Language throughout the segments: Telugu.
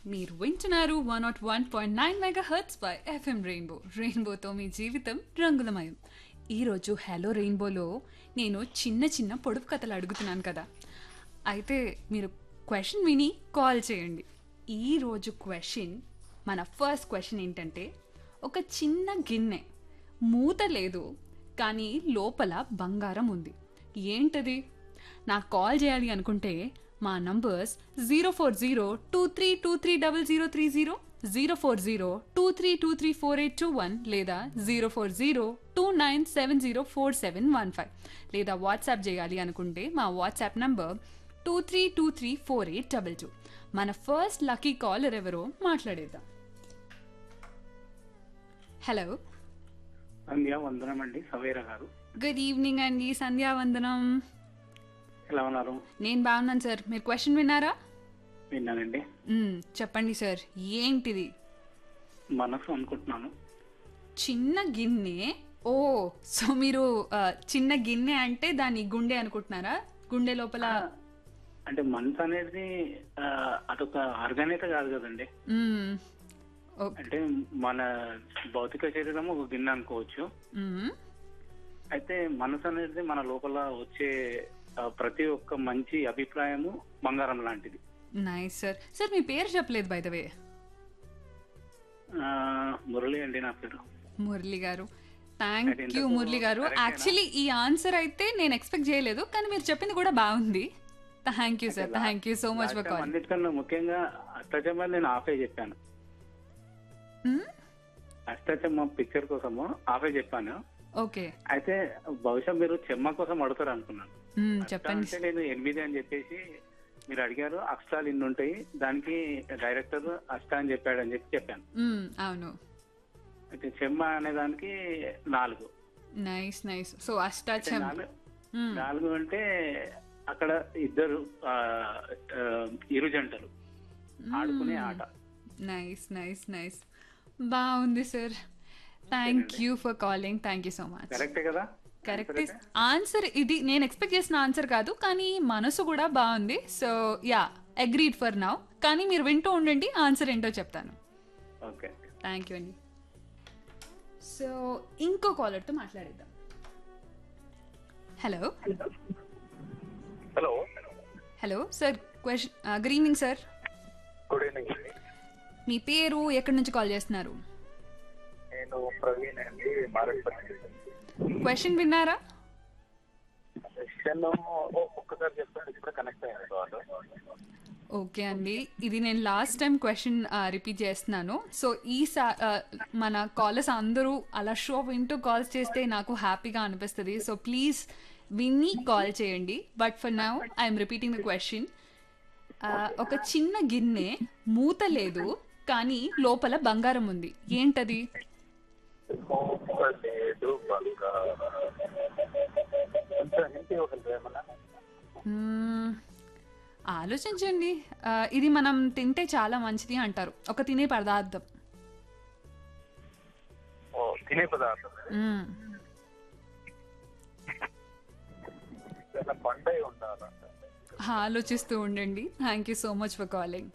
మీరు వింటున్నారు one nought one point nine mega hertz by FM rainbow రెయిన్బోతో మీ జీవితం రంగులమయం ఈరోజు హలో రెయిన్బోలో నేను చిన్న చిన్న పొడుపు కథలు అడుగుతున్నాను కదా అయితే మీరు క్వశ్చన్ విని కాల్ చేయండి ఈరోజు క్వశ్చన్ మన ఫస్ట్ క్వశ్చన్ ఏంటంటే ఒక చిన్న గిన్నె మూత లేదు కానీ లోపల బంగారం ఉంది ఏంటది నాకు కాల్ చేయాలి అనుకుంటే మా numbers zero four zero two three two three double zero three zero zero four zero two three two three four eight two one లేదా zero four zero two nine seven zero four seven one five లేదా వాట్సాప్ చేయాలి అనుకుంటే మా WhatsApp number two three two three four eight double two మన ఫస్ట్ లక్కీ కాలర్ ఎవరో మాట్లాడేద్దాం హలో సంధ్య వందనం అండి సవేరా గారు గుడ్ ఈవినింగ్ అండి సంధ్యావందనం ఎలా ఉన్నారు నేను బాగున్నాను సార్ మీరు క్వశ్చన్ విన్నారా విన్నానండి మ్మ్, చెప్పండి సార్ ఏంటిది మనసు అనుకుంటున్నాను చిన్న గిన్నె ఓ సో మీరు ఆ, చిన్న గిన్నె అంటే దాని గుండె అనుకుంటున్నారా గుండె లోపల అంటే మనసు అనేది ఆ, అదొక ఆర్గానిక కాదు కదండి మ్మ్, ఓ- అంటే మన భౌతిక శరీరం ఒక గిన్నె అనుకోవచ్చు మ్మ్, అయితే మనసు అనేది మన లోపల వచ్చే ఆ, ప్రతి ఒక్క మంచి అభిప్రాయము బంగారం లాంటిది నైస్ సార్ సార్ మీ పేరు చెప్పలేదు బై ద వే ఆ, మురళి అండి నా పేరు మురళి గారు థ్యాంక్ అది యూ ఇంతకు మురళి గారు correct ఏనా? యాక్చువల్లీ ఈ ఆన్సర్ అయితే నేను ఎక్స్పెక్ట్ చేయలేదు కానీ మీరు చెప్పింది కూడా బాగుంది thank you sir thank you so much for last time call అన్నిటికన్నా ముఖ్యంగా అష్టచమ్మ నేను ఆఫే చెప్పాను అష్టచమ్మ పిక్చర్ కోసము ఆఫే చెప్పాను ఓకే అయితే బహుశా మీరు చెమ్మ కోసం అడుగుతారు అనుకున్నాను అష్ట చెప్పండి అంటే నేను ఎనిమిది అని చెప్పేసి మీరు అడిగారు అక్షరాలు ఇన్ని ఉంటాయి దానికి డైరెక్టర్ అష్ట అని చెప్పాడు అని చెప్పి చెప్పాను మ్మ్, అవును అయితే చెమ్మ అనే దానికి నాలుగు నైస్ నైస్ సో అయితే అష్టాచం నాలుగు నాలుగు అంటే అక్కడ ఇద్దరు ఆ, ఆ, ఇరు జంటలు ఆడుకునే ఆట నైస్ నైస్ నైస్ బాగుంది sir thank you for calling thank you so much కరెక్టే కదా కరెక్ట్ ఆన్సర్ ఇది నేను ఎక్స్పెక్ట్ చేసిన ఆన్సర్ కాదు కానీ మనసు కూడా బాగుంది so ya agreed for now కానీ మీరు వింటూ ఉండండి ఆన్సర్ ఏంటో చెప్తాను ఓకే థ్యాంక్ యూ అండి సో ఇంకో కాలర్తో మాట్లాడేద్దాం hello hello hello sir question good evening sir good evening అండి మీ పేరు ఎక్కడి నుంచి కాల్ చేస్తున్నారు నేను ప్రవీణ్ అండి మారేడుపల్లి క్వశ్చన్ విన్నారా క్వశ్చన్ ఒక్కసారి చెప్తాను ఇప్పుడు కనెక్ట్ అయ్యాను కాల్ ఓకే అండి ఇది నేను లాస్ట్ టైం క్వశ్చన్ రిపీట్ చేస్తున్నాను సో ఈ సా ఆ, మన కాలర్స్ అందరూ అలా షో వింటూ కాల్స్ చేస్తే నాకు హ్యాపీగా అనిపిస్తుంది సో ప్లీజ్ విని కాల్ చేయండి but for now I'm repeating the question ఒక చిన్న గిన్నె మూత లేదు కానీ లోపల బంగారం ఉంది ఏంటది లేదు బాగా కొంచెం హింట్ ఇవ్వగలరు ఏమన్నా మ్మ్, ఆలోచించండి ఆ, ఇది మనం తింటే చాలా మంచిది అంటారు ఒక తినే పదార్థం ఓ తినే పదార్థం మ్మ్. ఏదైనా పండగ ఉండాలంట ఆలోచిస్తూ ఉండండి thank you so much for calling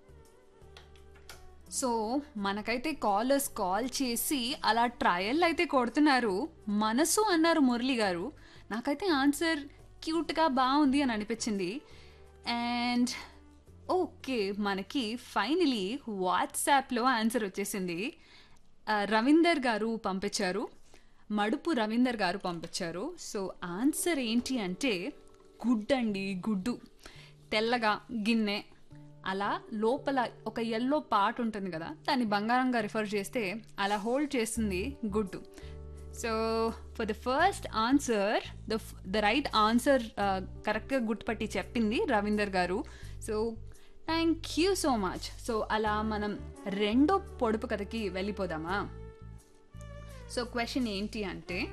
so మనకైతే కాలర్స్ కాల్ చేసి అలా ట్రయల్ అయితే కొడుతున్నారు మనసు అన్నారు మురళి గారు నాకైతే ఆన్సర్ క్యూట్గా బాగుంది అని అనిపించింది అండ్ ఓకే మనకి ఫైనలీ వాట్సాప్లో ఆన్సర్ వచ్చేసింది ఆ, రవీందర్ గారు పంపించారు మడుపు రవీందర్ గారు పంపించారు సో ఆన్సర్ ఏంటి అంటే గుడ్ అండి గుడ్డు తెల్లగా గిన్నె అలా లోపల ఒక ఎల్లో పార్ట్ ఉంటుంది కదా దాన్ని బంగారంగా రిఫర్ చేస్తే అలా హోల్డ్ చేస్తుంది గుడ్డు so for the first answer the the right answer కరెక్ట్గా గుర్తుపట్టి చెప్పింది రవీందర్ గారు so thank you so much so అలా మనం రెండో పొడుపు కథకి వెళ్ళిపోదామా సో క్వశ్చన్ ఏంటి అంటే